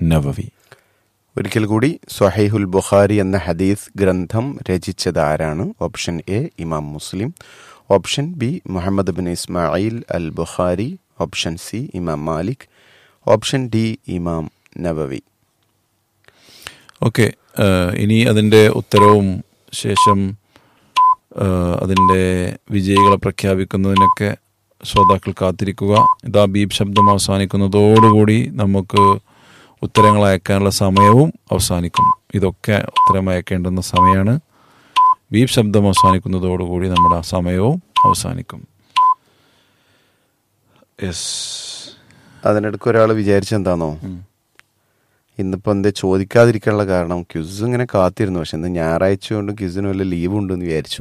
നവവി ഒരിക്കൽ കൂടി സ്വഹൈഹുൽ ബുഖാരി എന്ന ഹദീസ് ഗ്രന്ഥം രചിച്ചത് ആരാണ് option A Imam Muslim option B Muhammad bin Ismail al Bukhari option C Imam Malik option D ഇമാം നബവി ഓക്കെ ഇനി അതിൻ്റെ ഉത്തരവും ശേഷം അതിൻ്റെ വിജയികളെ പ്രഖ്യാപിക്കുന്നതിനൊക്കെ ശ്രോതാക്കൾ കാത്തിരിക്കുക ഇതാ ബീപ് ശബ്ദം അവസാനിക്കുന്നതോടുകൂടി നമുക്ക് ഉത്തരങ്ങൾ അയക്കാനുള്ള സമയവും അവസാനിക്കും ഇതൊക്കെ ഉത്തരം അയക്കേണ്ടുന്ന സമയമാണ് ബീപ് ശബ്ദം അവസാനിക്കുന്നതോടുകൂടി നമ്മുടെ ആ സമയവും അവസാനിക്കും യെസ് അതിനിടയ്ക്ക് ഒരാൾ വിചാരിച്ചെന്താണോ ഇന്നിപ്പോൾ എന്തേ ചോദിക്കാതിരിക്കാനുള്ള കാരണം ക്യുസ് ഇങ്ങനെ കാത്തിരുന്നു പക്ഷെ ഇന്ന് ഞായറാഴ്ച കൊണ്ട് ക്യുസിന് വല്ല ലീവ് ഉണ്ടെന്ന് വിചാരിച്ചു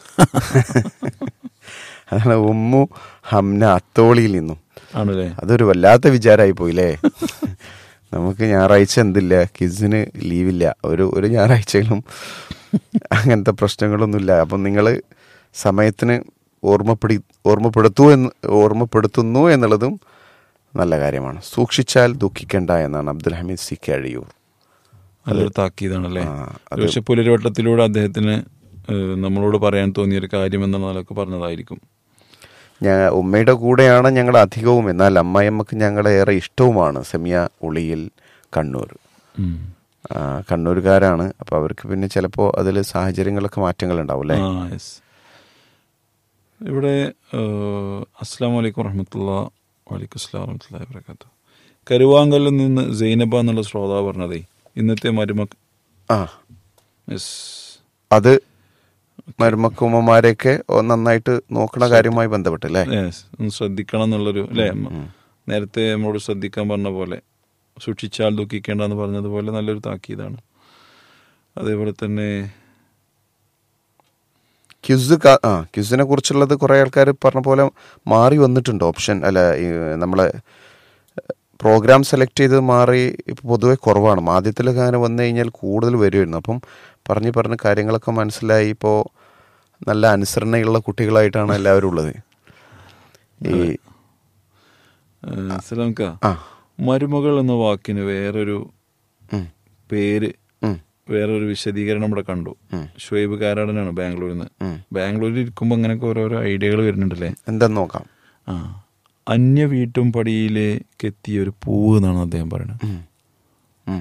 അതാണ് ഉമ്മു ഹംന അത്തോളിയിൽ നിന്നും ആണല്ലേ അതൊരു വല്ലാത്ത വിചാരമായി പോയില്ലേ നമുക്ക് ഞായറാഴ്ച എന്തില്ല കിസിന് ലീവില്ല ഒരു ഒരു ഞായറാഴ്ചയിലും അങ്ങനത്തെ പ്രശ്നങ്ങളൊന്നുമില്ല അപ്പം നിങ്ങൾ സമയത്തിന് ഓർമ്മപ്പെടു ഓർമ്മപ്പെടുത്തു എന്ന് ഓർമ്മപ്പെടുത്തുന്നു എന്നുള്ളതും നല്ല കാര്യമാണ് സൂക്ഷിച്ചാൽ ദുഃഖിക്കണ്ട എന്നാണ് അബ്ദുൽ ഹമീദ് സി കഴിയൂർ നല്ലൊരു താക്കീതാണല്ലേ ആ, അത് പക്ഷെ പുലരുവട്ടത്തിലൂടെ അദ്ദേഹത്തിന് ഏഹ്, നമ്മളോട് പറയാൻ തോന്നിയ ഒരു കാര്യം എന്നുള്ള നിലക്ക് പറഞ്ഞതായിരിക്കും ഞാൻ ഉമ്മയുടെ കൂടെയാണ് ഞങ്ങൾ അധികവും എന്നാൽ അമ്മായിയമ്മക്ക് ഞങ്ങളെ ഏറെ ഇഷ്ടവുമാണ് സെമിയ ഉളിയിൽ കണ്ണൂർ ഉം. ആ, കണ്ണൂരുകാരാണ് അപ്പോൾ അവർക്ക് പിന്നെ ചിലപ്പോൾ അതിൽ സാഹചര്യങ്ങളൊക്കെ മാറ്റങ്ങൾ ഉണ്ടാവും അല്ലേ ആ യെസ് ഇവിടെ ഏഹ്, അസ്സാം വലൈക്കും വറഹമത്തുള്ള വലൈക്കും അസ്ലാം വറഹമത്തുള്ള വാബർക്കാത്തു കരുവാങ്കലിൽ നിന്ന് സൈനബ എന്നുള്ള ശ്രോതാവ് പറഞ്ഞതേ ഇന്നത്തെ മരുമക് ആ യെസ് അത് മരുമക്കുമ്മമാരെയൊക്കെ നന്നായിട്ട് നോക്കണ കാര്യവുമായി ബന്ധപ്പെട്ടല്ലേ യെസ് ഒന്ന് ശ്രദ്ധിക്കണം എന്നുള്ളൊരു അല്ലേ നേരത്തെ നമ്മളോട് ശ്രദ്ധിക്കാൻ പറഞ്ഞ പോലെ സൂക്ഷിച്ചാൽ ദുഃഖിക്കേണ്ട എന്ന് പറഞ്ഞതുപോലെ നല്ലൊരു താക്കീതാണ് അതേപോലെ തന്നെ ക്യുസ് കാ- ആ ക്യുസിനെ കുറിച്ചുള്ളത് കുറേ ആൾക്കാർ പറഞ്ഞ പോലെ മാറി വന്നിട്ടുണ്ട് ഓപ്ഷൻ അല്ല ഈ നമ്മളെ പ്രോഗ്രാം സെലക്ട് ചെയ്ത് മാറി ഇപ്പോൾ പൊതുവെ കുറവാണ് ആദ്യത്തിലൊക്കെ അങ്ങനെ വന്നു കഴിഞ്ഞാൽ കൂടുതൽ വരുമായിരുന്നു അപ്പം പറഞ്ഞ് പറഞ്ഞ് കാര്യങ്ങളൊക്കെ മനസ്സിലായി ഇപ്പോൾ നല്ല അനുസരണയുള്ള കുട്ടികളായിട്ടാണ് എല്ലാവരും ഉള്ളത് ഈ ഏഹ്, സലാംക്ക ആ മരുമകൾ എന്ന വാക്കിന് വേറൊരു ഉം, പേര് ഉം, വേറൊരു വിശദീകരണം ഇവിടെ കണ്ടു ഉം. ഷുഹൈബ് കാരാടനാണ് ബാംഗ്ലൂരിൽ നിന്ന് ഉം. ബാംഗ്ലൂരിൽ ഇരിക്കുമ്പോൾ അങ്ങനെയൊക്കെ ഓരോരോ ഐഡിയകൾ വരുന്നുണ്ടല്ലേ എന്തെന്ന് നോക്കാം ആ അന്യ വീട്ടും പടിയിലേക്ക് എത്തിയ ഒരു പൂവ് എന്നാണ് അദ്ദേഹം പറയുന്നത് ഉം, ഉം.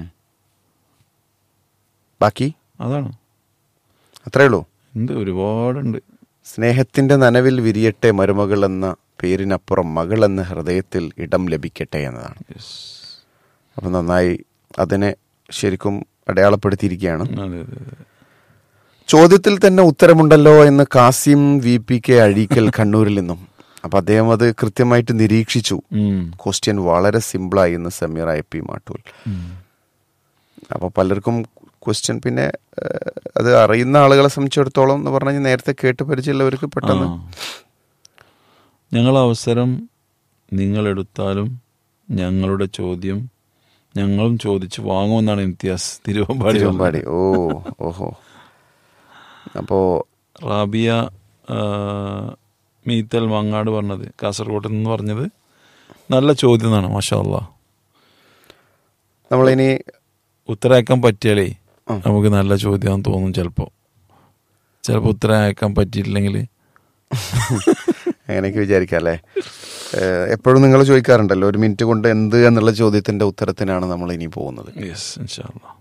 ബാക്കി അതാണ് അത്രേ ഉള്ളൂ എന്ത് ഒരുപാടുണ്ട് സ്നേഹത്തിന്റെ നനവിൽ വിരിയട്ടെ മരുമകൾ എന്ന പേരിനപ്പുറം മകൾ എന്ന ഹൃദയത്തിൽ ഇടം ലഭിക്കട്ടെ എന്നതാണ് യെസ് അപ്പം നന്നായി അതിനെ ശരിക്കും അടയാളപ്പെടുത്തിയിരിക്കുകയാണ് അതെ അതെ അതെ ചോദ്യത്തിൽ തന്നെ ഉത്തരമുണ്ടല്ലോ എന്ന് Kasim V P K Azhikkal കണ്ണൂരിൽ നിന്നും അപ്പം അദ്ദേഹം അത് കൃത്യമായിട്ട് നിരീക്ഷിച്ചു ഉം. ക്വസ്റ്റ്യൻ വളരെ സിമ്പിളായി എന്ന് സമീർ ഐ പി മാട്ടൂൽ ഉം. അപ്പോൾ പലർക്കും ക്വസ്റ്റ്യൻ പിന്നെ ഏഹ്, അത് അറിയുന്ന ആളുകളെ സംബന്ധിച്ചിടത്തോളം എന്ന് പറഞ്ഞു കഴിഞ്ഞാൽ നേരത്തെ കേട്ട് പരിചയമുള്ളവർക്ക് പെട്ടെന്ന് ആ. ഞങ്ങൾ അവസരം നിങ്ങളെടുത്താലും ഞങ്ങളുടെ ചോദ്യം ഞങ്ങളും ചോദിച്ച് വാങ്ങുമെന്നാണ് ഇംതിയാസ് തിരുവമ്പാടി തിരുവമ്പാടി ഓ ഓഹോ അപ്പോ റാബിയ ആ, മീത്തൽ മങ്ങാട് പറഞ്ഞത് കാസർഗോഡ് നിന്ന് പറഞ്ഞത് നല്ല ചോദ്യം എന്നാണ് മാഷാ അല്ലാ നമ്മളിനി ഉത്തരം പറ്റിയാലേ ഉം. നമുക്ക് നല്ല ചോദ്യമാണെന്ന് തോന്നും ചിലപ്പോൾ ചിലപ്പോൾ ഉത്തരം അയക്കാൻ പറ്റിയിട്ടില്ലെങ്കിൽ അങ്ങനെയൊക്കെ വിചാരിക്കാം അല്ലേ ഏഹ്, എപ്പോഴും നിങ്ങൾ ചോദിക്കാറുണ്ടല്ലോ ഒരു മിനിറ്റ് കൊണ്ട് എന്ത് എന്നുള്ള ചോദ്യത്തിന്റെ ഉത്തരത്തിനാണ് നമ്മൾ ഇനി പോകുന്നത് യെസ് ഇൻഷാ അല്ലാ